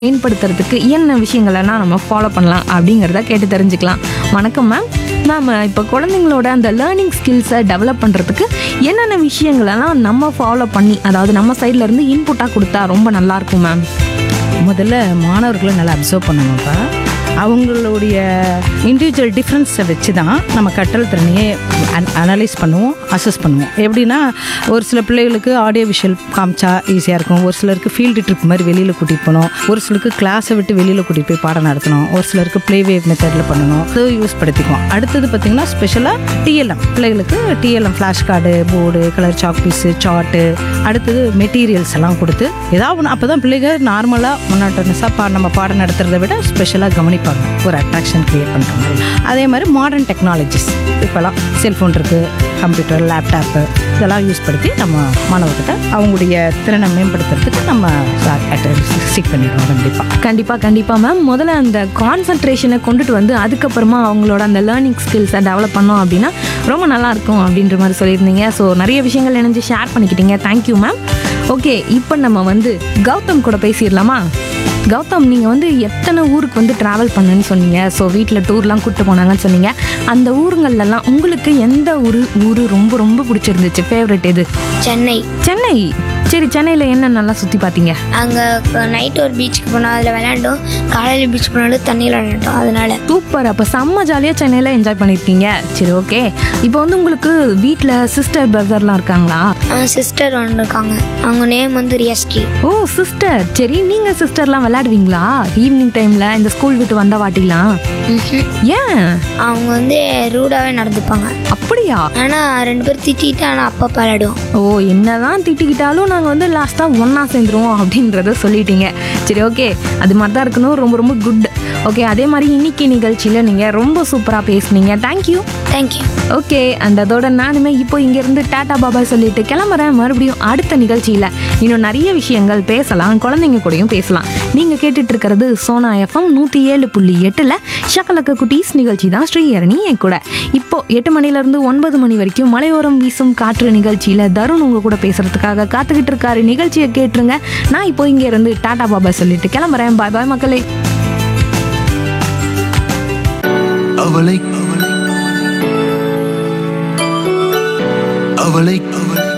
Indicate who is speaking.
Speaker 1: மேம்படுத்துறதுக்கு என்ன விஷயங்களெல்லாம் நம்ம ஃபாலோ பண்ணலாம் அப்படிங்கிறத கேட்டு தெரிஞ்சுக்கலாம் வணக்கம் மேம் மேம் இப்போ குழந்தைங்களோட அந்த லேர்னிங் ஸ்கில்ஸை டெவலப் பண்ணுறதுக்கு என்னென்ன விஷயங்களெல்லாம் நம்ம ஃபாலோ பண்ணி அதாவது நம்ம சைட்ல இருந்து இன்புட்டாக கொடுத்தா ரொம்ப நல்லா இருக்கும் மேம்
Speaker 2: முதல்ல மாணவர்களை நல்லா அப்சர்வ் பண்ணணும்ப்பா அவங்களுடைய இண்டிவிஜுவல் டிஃப்ரென்ஸை வச்சு தான் நம்ம கற்றல் திறனையே அனலைஸ் பண்ணுவோம் அசஸ் பண்ணுவோம் எப்படின்னா ஒரு சில பிள்ளைகளுக்கு ஆடியோ விஷுவல் காமிச்சா ஈஸியாக இருக்கும் ஒரு சிலருக்கு ஃபீல்டு ட்ரிப் மாதிரி வெளியில் கூட்டிகிட்டு போகணும் ஒரு சிலருக்கு கிளாஸை விட்டு வெளியில் கூட்டிகிட்டு போய் பாடம் நடத்தணும் ஒரு சிலருக்கு ப்ளே வேவ் மெத்தடில் பண்ணணும் அது யூஸ் படுத்திக்குவோம் அடுத்தது பார்த்திங்கன்னா ஸ்பெஷலாக டிஎல்எம் பிள்ளைகளுக்கு TLM flash card board colour chalk piece chart அடுத்தது மெட்டீரியல்ஸ் எல்லாம் கொடுத்து ஏதாவது ஒன்று அப்போ தான் பிள்ளைங்க நார்மலாக முன்னாட்டனஸாக பா நம்ம பாடம் நடத்துறதை விட ஸ்பெஷலாக கவனிப்பாங்க ஒரு அட்ராக்ஷன் க்ரியேட் பண்ணுற மாதிரி அதே மாதிரி மாடர்ன் டெக்னாலஜிஸ் இப்போலாம் செல்ஃபோன் இருக்குது கம்ப்யூட்டர் லேப்டாப்பு இதெல்லாம் யூஸ் படுத்தி நம்ம மாணவர்கிட்ட அவங்களுடைய திறனை மேம்படுத்துறதுக்கு நம்ம ஸ்டிக் பண்ணிடுவோம் கண்டிப்பாக
Speaker 1: கண்டிப்பாக கண்டிப்பாக மேம் முதல்ல அந்த கான்சன்ட்ரேஷனை கொண்டுட்டு வந்து அதுக்கப்புறமா அவங்களோட அந்த லேர்னிங் ஸ்கில்ஸை டெவலப் பண்ணோம் அப்படின்னா ரொம்ப நல்லா இருக்கும் அப்படின்ற மாதிரி சொல்லியிருந்தீங்க ஸோ நிறைய விஷயங்கள் இணைஞ்சு ஷேர் பண்ணிக்கிட்டீங்க தேங்க்யூ மேம் ஓகே இப்போ நம்ம வந்து கௌதம் கூட பேசிடலாமா கௌதம் நீங்கள் வந்து எத்தனை ஊருக்கு வந்து ட்ராவல் பண்ணுன்னு சொன்னீங்க ஸோ வீட்டில் டூர்லாம் கூப்பிட்டு போனாங்கன்னு சொன்னீங்க அந்த ஊருங்கள்லாம் உங்களுக்கு எந்த ஊர் ஊர் ரொம்ப ரொம்ப பிடிச்சிருந்துச்சு ஃபேவரட் எது
Speaker 3: சென்னை
Speaker 1: சென்னை சரி சென்னையில் என்ன நல்லா சுற்றி பார்த்தீங்க
Speaker 3: அங்கே நைட் ஒரு பீச்சுக்கு போனோம் அதில் விளையாண்டோம் காலையில் பீச் போனாலும் தண்ணியில் விளையாண்டோம் அதனால
Speaker 1: சூப்பர் அப்போ செம்ம ஜாலியாக சென்னையில் என்ஜாய் பண்ணியிருக்கீங்க சரி ஓகே இப்போ வந்து உங்களுக்கு வீட்டில் சிஸ்டர் பிரதர்லாம் இருக்காங்களா
Speaker 3: சிஸ்டர் ஒன்று இருக்காங்க அவங்க நேம் வந்து ரியஸ்ரீ
Speaker 1: ஓ சிஸ்டர் சரி நீங்கள் சிஸ்டர்லாம் விளையாடுவீங்களா ஈவினிங் டைமில் இந்த ஸ்கூல் விட்டு வந்த வாட்டிலாம் ஏன்
Speaker 3: அவங்க வந்து ரூடாகவே நடந்துப்பாங்க
Speaker 1: அப்படியா
Speaker 3: ஆனால் ரெண்டு பேர் திட்டிட்டு ஆனால் அப்பப்போ விளையாடுவோம்
Speaker 1: ஓ என்னதான் திட்டிக்கிட்டாலும் நாங்கள் வந்து லாஸ்ட்டாக ஒன்றா சேர்ந்துருவோம் அப்படின்றத சொல்லிட்டீங்க சரி ஓகே அது மாதிரி தான் இருக்கணும் ரொம்ப ரொம்ப குட் ஓகே அதே மாதிரி இன்னைக்கு நிகழ்ச்சியில் நீங்கள் ரொம்ப சூப்பராக பேசுனீங்க தேங்க்யூ
Speaker 3: தேங்க்யூ
Speaker 1: ஓகே அந்த அதோட நானுமே இப்போ இங்கேருந்து டாடா பாபாய் சொல்லிட்டு கிளம்புறேன் மறுபடியும் அடுத்த நிகழ்ச்சியில் இன்னும் நிறைய விஷயங்கள் பேசலாம் குழந்தைங்க கூடயும் பேசலாம் நீங்கள் கேட்டுட்டு இருக்கிறது சோனா எஃப்எம் நூற்றி ஏழு புள்ளி எட்டில் ஷக்கலக்க குட்டீஸ் நிகழ்ச்சி தான் ஸ்ரீஹரணி என் கூட இப்போ எட்டு மணிலேருந்து ஒன்பது மணி வரைக்கும் மலையோரம் வீசும் காற்று நிகழ்ச்சியில் தருண் உங்க கூட பேசுறதுக்காக காத்துக்கிட்டு இருக்காரு நிகழ்ச்சியை கேட்டுருங்க நான் இப்போ இங்கே இருந்து டாடா பாபாய் சொல்லிட்டு கிளம்புறேன் பாய் பாய் மக்களே
Speaker 4: அவளை அவளை அவளை